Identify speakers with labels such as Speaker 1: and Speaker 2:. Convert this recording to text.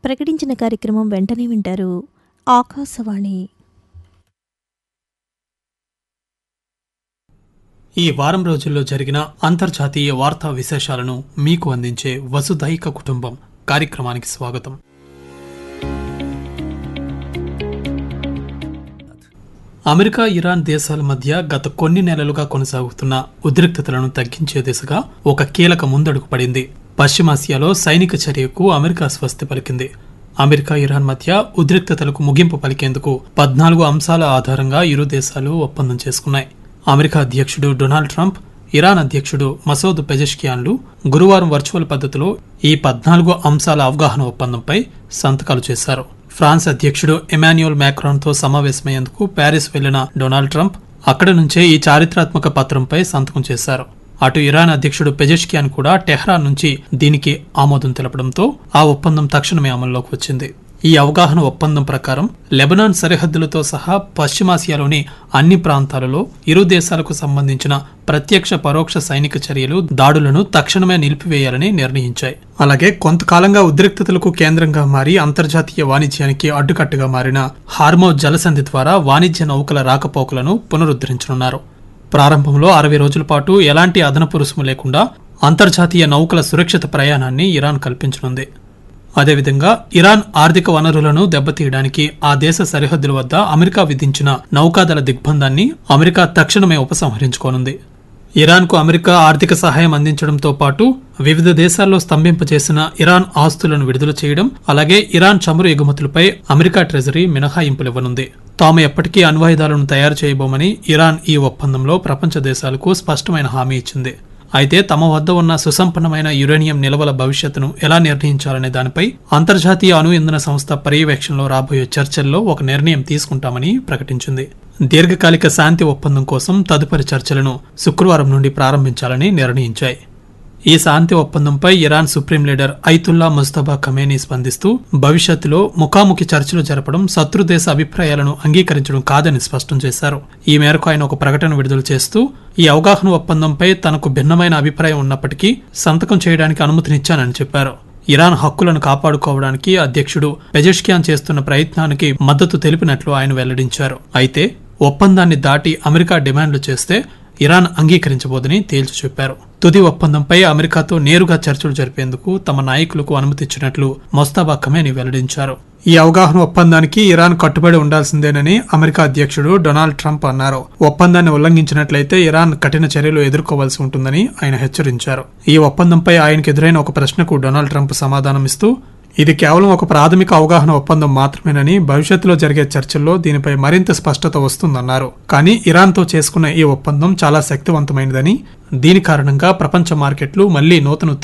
Speaker 1: ప్రకటించిన కార్యక్రమం వెంటనే వింటారు ఆకాశవాణి
Speaker 2: ఈ వారం రోజుల్లో జరిగిన అంతర్జాతీయ వార్తా విశేషాలను మీకు అందించే వసుదైక కుటుంబం కార్యక్రమానికి స్వాగతం అమెరికా ఇరాన్ దేశాల మధ్య గత కొన్ని నెలలుగా కొనసాగుతున్న ఉద్రిక్తతలను తగ్గించే దిశగా ఒక కీలక ముందడుగు పడింది పశ్చిమాసియాలో సైనిక చర్యకు అమెరికా స్వస్తి పలికింది అమెరికా ఇరాన్ మధ్య ఉద్రిక్తతలకు ముగింపు పలికేందుకు పద్నాలుగు అంశాల ఆధారంగా ఇరు దేశాలు ఒప్పందం చేసుకున్నాయి అమెరికా అధ్యక్షుడు డొనాల్డ్ ట్రంప్ ఇరాన్ అధ్యక్షుడు మసౌద్ పెజెష్కియాన్లు గురువారం వర్చువల్ పద్ధతిలో ఈ పద్నాలుగు అంశాల అవగాహన ఒప్పందంపై సంతకాలు చేశారు ఫ్రాన్స్ అధ్యక్షుడు ఎమాన్యుయల్ మ్యాక్రాన్తో సమావేశమయ్యేందుకు ప్యారిస్ వెళ్లిన డొనాల్డ్ ట్రంప్ అక్కడ నుంచే ఈ చారిత్రాత్మక పత్రంపై సంతకం చేశారు అటు ఇరాన్ అధ్యక్షుడు పెజెష్కియాన్ కూడా టెహ్రాన్ నుంచి దీనికి ఆమోదం తెలపడంతో ఆ ఒప్పందం తక్షణమే అమల్లోకి వచ్చింది ఈ అవగాహన ఒప్పందం ప్రకారం లెబనాన్ సరిహద్దులతో సహా పశ్చిమాసియాలోని అన్ని ప్రాంతాలలో ఇరు దేశాలకు సంబంధించిన ప్రత్యక్ష పరోక్ష సైనిక చర్యలు దాడులను తక్షణమే నిలిపివేయాలని నిర్ణయించాయి అలాగే కొంతకాలంగా ఉద్రిక్తతలకు కేంద్రంగా మారి అంతర్జాతీయ వాణిజ్యానికి అడ్డుకట్టుగా మారిన హార్మో జలసంధి ద్వారా వాణిజ్య నౌకల రాకపోకలను పునరుద్ధరించనున్నారు ప్రారంభంలో అరవై రోజుల పాటు ఎలాంటి అదనపు రుసుము లేకుండా అంతర్జాతీయ నౌకల సురక్షిత ప్రయాణాన్ని ఇరాన్ కల్పించనుంది అదేవిధంగా ఇరాన్ ఆర్థిక వనరులను దెబ్బతీయడానికి ఆ దేశ సరిహద్దుల వద్ద అమెరికా విధించిన నౌకాదళ దిగ్బంధాన్ని అమెరికా తక్షణమే ఉపసంహరించుకోనుంది ఇరాన్కు అమెరికా ఆర్థిక సహాయం అందించడంతో పాటు వివిధ దేశాల్లో స్తంభింపజేసిన ఇరాన్ ఆస్తులను విడుదల చేయడం అలాగే ఇరాన్ చమురు ఎగుమతులపై అమెరికా ట్రెజరీ మినహాయింపులివ్వనుంది తాము ఎప్పటికీ అణ్వాయుధాలను తయారు చేయబోమని ఇరాన్ ఈ ఒప్పందంలో ప్రపంచ దేశాలకు స్పష్టమైన హామీ ఇచ్చింది అయితే తమ వద్ద ఉన్న సుసంపన్నమైన యురేనియం నిల్వల భవిష్యత్తును ఎలా నిర్ణయించాలనే దానిపై అంతర్జాతీయ అణు ఇంధన సంస్థ పర్యవేక్షణలో రాబోయే చర్చల్లో ఒక నిర్ణయం తీసుకుంటామని ప్రకటించింది దీర్ఘకాలిక శాంతి ఒప్పందం కోసం తదుపరి చర్చలను శుక్రవారం నుండి ప్రారంభించాలని నిర్ణయించాయి ఈ శాంతి ఒప్పందంపై Iran supreme leader Ayatollah Mojtaba Khamenei స్పందిస్తూ భవిష్యత్తులో ముఖాముఖి చర్చలు జరపడం శత్రుదేశ అభిప్రాయాలను అంగీకరించడం కాదని స్పష్టం చేశారు ఈ మేరకు ఆయన ఒక ప్రకటన విడుదల చేస్తూ ఈ అవగాహన ఒప్పందంపై తనకు భిన్నమైన అభిప్రాయం ఉన్నప్పటికీ సంతకం చేయడానికి అనుమతినిచ్చానని చెప్పారు ఇరాన్ హక్కులను కాపాడుకోవడానికి అధ్యక్షుడు పెజెష్కియాన్ చేస్తున్న ప్రయత్నానికి మద్దతు తెలిపినట్లు ఆయన వెల్లడించారు అయితే ఒప్పందాన్ని దాటి అమెరికా డిమాండ్లు చేస్తే ఇరాన్ అంగీకరించబోదని తేల్చి చెప్పారు తుది ఒప్పందంపై అమెరికాతో నేరుగా చర్చలు జరిపేందుకు తమ నాయకులకు అనుమతిచ్చినట్లు మొస్తాబా ఖమేని వెల్లడించారు ఈ అవగాహన ఒప్పందానికి ఇరాన్ కట్టుబడి ఉండాల్సిందేనని అమెరికా అధ్యక్షుడు డొనాల్డ్ ట్రంప్ అన్నారు ఒప్పందాన్ని ఉల్లంఘించినట్లయితే ఇరాన్ కఠిన చర్యలు ఎదుర్కోవాల్సి ఉంటుందని ఆయన హెచ్చరించారు ఈ ఒప్పందంపై ఆయనకు ఎదురైన ఒక ప్రశ్నకు డొనాల్డ్ ట్రంప్ సమాధానమిస్తూ ఇది కేవలం ఒక ప్రాథమిక అవగాహన ఒప్పందం మాత్రమేనని భవిష్యత్తులో జరిగే చర్చల్లో దీనిపై మరింత స్పష్టత వస్తుందన్నారు కానీ ఇరాన్తో చేసుకున్న ఈ ఒప్పందం చాలా శక్తివంతమైనదని దీని కారణంగా ప్రపంచ మార్కెట్లు మళ్లీ నూతన